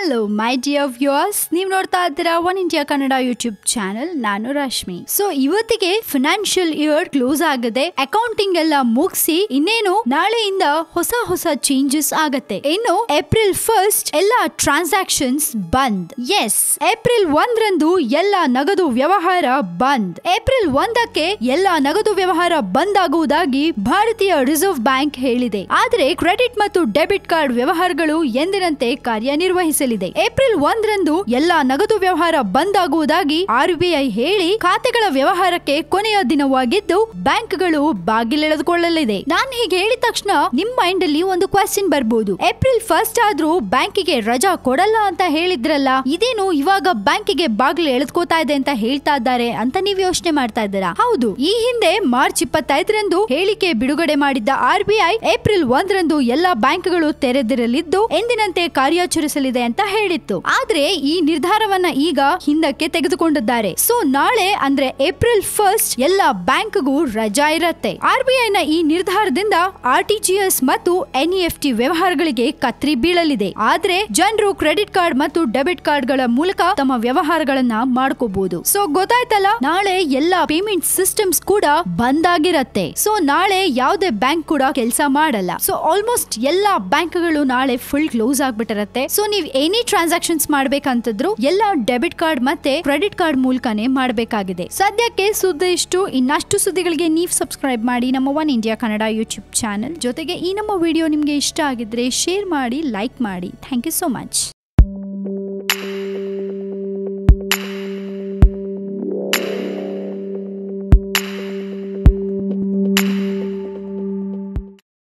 hello my dear viewers ನೀವು ನೋಡ್ತಾ ಇದ್ದೀರಾ One India Kannada YouTube channel ನಾನು ರಶ್ಮಿ ಸೊ ಇವತ್ತಿಗೆ ಫಿನಾನ್ಷಿಯಲ್ ಇಯರ್ ಕ್ಲೋಸ್ ಆಗದೆ ಅಕೌಂಟಿಂಗ್ ಎಲ್ಲ ಮುಗಿಸಿ ಇನ್ನೇನು ನಾಳೆಯಿಂದ ಹೊಸ ಹೊಸ ಚೇಂಜಸ್ ಆಗತ್ತೆ ಇನ್ನು ಏಪ್ರಿಲ್ ಫಸ್ಟ್ ಎಲ್ಲ ಟ್ರಾನ್ಸಾಕ್ಷನ್ಸ್ ಬಂದ್ ಎಸ್ ಏಪ್ರಿಲ್ ಒಂದರಂದು ಎಲ್ಲ ನಗದು ವ್ಯವಹಾರ ಬಂದ್ ಏಪ್ರಿಲ್ ಒಂದಕ್ಕೆ ಎಲ್ಲ ನಗದು ವ್ಯವಹಾರ ಬಂದ್ ಆಗುವುದಾಗಿ ಭಾರತೀಯ ರಿಸರ್ವ್ ಬ್ಯಾಂಕ್ ಹೇಳಿದೆ ಆದರೆ ಕ್ರೆಡಿಟ್ ಮತ್ತು ಡೆಬಿಟ್ ಕಾರ್ಡ್ ವ್ಯವಹಾರಗಳು ಎಂದಿನಂತೆ ಕಾರ್ಯನಿರ್ವಹಿಸಲಿದೆ ಏಪ್ರಿಲ್ ಒಂದರಂದು ಎಲ್ಲಾ ನಗದು ವ್ಯವಹಾರ ಬಂದ್ ಆಗುವುದಾಗಿ ಆರ್ಬಿಐ ಹೇಳಿ ಖಾತೆಗಳ ವ್ಯವಹಾರಕ್ಕೆ ಕೊನೆಯ ದಿನವಾಗಿದ್ದು ಬ್ಯಾಂಕ್ಗಳು ಬಾಗಿಲೆಳೆದುಕೊಳ್ಳಲಿದೆ ನಾನ್ ಹೀಗೆ ಹೇಳಿದ ತಕ್ಷಣ ನಿಮ್ ಮೈಂಡ್ ಅಲ್ಲಿ ಒಂದು ಕ್ವೆಶ್ಚನ್ ಬರ್ಬೋದು ಏಪ್ರಿಲ್ ಫಸ್ಟ್ ಆದ್ರೂ ಬ್ಯಾಂಕಿಗೆ ರಜಾ ಕೊಡಲ್ಲ ಅಂತ ಹೇಳಿದ್ರಲ್ಲ ಇದೇನು ಇವಾಗ ಬ್ಯಾಂಕಿಗೆ ಬಾಗಿಲು ಎಳೆದುಕೋತಾ ಇದೆ ಅಂತ ಹೇಳ್ತಾ ಇದ್ದಾರೆ ಅಂತ ನೀವು ಯೋಚನೆ ಮಾಡ್ತಾ ಇದ್ದೀರಾ ಹೌದು ಈ ಹಿಂದೆ ಮಾರ್ಚ್ ಇಪ್ಪತ್ತೈದರಂದು ಹೇಳಿಕೆ ಬಿಡುಗಡೆ ಮಾಡಿದ್ದ ಆರ್ಬಿಐ ಏಪ್ರಿಲ್ ಒಂದರಂದು ಎಲ್ಲಾ ಬ್ಯಾಂಕ್ಗಳು ತೆರೆದಿರಲಿದ್ದು ಎಂದಿನಂತೆ ಕಾರ್ಯಾಚರಿಸಲಿದೆ ಅಂತ ಹೇಳಿತ್ತು ಆದ್ರೆ ಈ ನಿರ್ಧಾರವನ್ನ ಈಗ ಹಿಂದಕ್ಕೆ ತೆಗೆದುಕೊಂಡಿದ್ದಾರೆ ಸೊ ನಾಳೆ ಅಂದ್ರೆ ಏಪ್ರಿಲ್ ಫಸ್ಟ್ ಎಲ್ಲಾ ಬ್ಯಾಂಕ್ಗೂ ರಜಾ ಇರತ್ತೆ ಆರ್ಬಿಐ ನ ಈ ನಿರ್ಧಾರದಿಂದ ಆರ್ಟಿಜಿಎಸ್ ಮತ್ತು ಎನ್ಇಎಫ್ಟಿ ವ್ಯವಹಾರಗಳಿಗೆ ಕತ್ರಿ ಬೀಳಲಿದೆ ಆದ್ರೆ ಜನರು ಕ್ರೆಡಿಟ್ ಕಾರ್ಡ್ ಮತ್ತು ಡೆಬಿಟ್ ಕಾರ್ಡ್ ಗಳ ಮೂಲಕ ತಮ್ಮ ವ್ಯವಹಾರಗಳನ್ನ ಮಾಡ್ಕೋಬಹುದು ಸೊ ಗೊತ್ತಾಯ್ತಲ್ಲ ನಾಳೆ ಎಲ್ಲಾ ಪೇಮೆಂಟ್ ಸಿಸ್ಟಮ್ಸ್ ಕೂಡ ಬಂದ್ ಆಗಿರತ್ತೆ ಸೊ ನಾಳೆ ಯಾವುದೇ ಬ್ಯಾಂಕ್ ಕೂಡ ಕೆಲಸ ಮಾಡಲ್ಲ ಸೊ ಆಲ್ಮೋಸ್ಟ್ ಎಲ್ಲಾ ಬ್ಯಾಂಕ್ಗಳು ನಾಳೆ ಫುಲ್ ಕ್ಲೋಸ್ ಆಗ್ಬಿಟ್ಟಿರತ್ತೆ ಸೊ ನೀವು ಎನಿ ಟ್ರಾನ್ಸಾಕ್ಷನ್ಸ್ ಮಾಡ್ಬೇಕಂತಿದ್ರು ಎಲ್ಲ ಡೆಬಿಟ್ ಕಾರ್ಡ್ ಮತ್ತೆ ಕ್ರೆಡಿಟ್ ಕಾರ್ಡ್ ಮೂಲಕನೇ ಮಾಡಬೇಕಾಗಿದೆ ಸದ್ಯಕ್ಕೆ ಸುದ್ದಿ ಇಷ್ಟು ಇನ್ನಷ್ಟು ಸುದ್ದಿಗಳಿಗೆ ನೀವು ಸಬ್ಸ್ಕ್ರೈಬ್ ಮಾಡಿ ನಮ್ಮ One India Kannada YouTube channel ಜೊತೆಗೆ ಈ ನಮ್ಮ ವಿಡಿಯೋ ನಿಮಗೆ ಇಷ್ಟ ಆಗಿದ್ರೆ ಶೇರ್ ಮಾಡಿ ಲೈಕ್ ಮಾಡಿ ಥ್ಯಾಂಕ್ ಯು ಸೋ ಮಚ್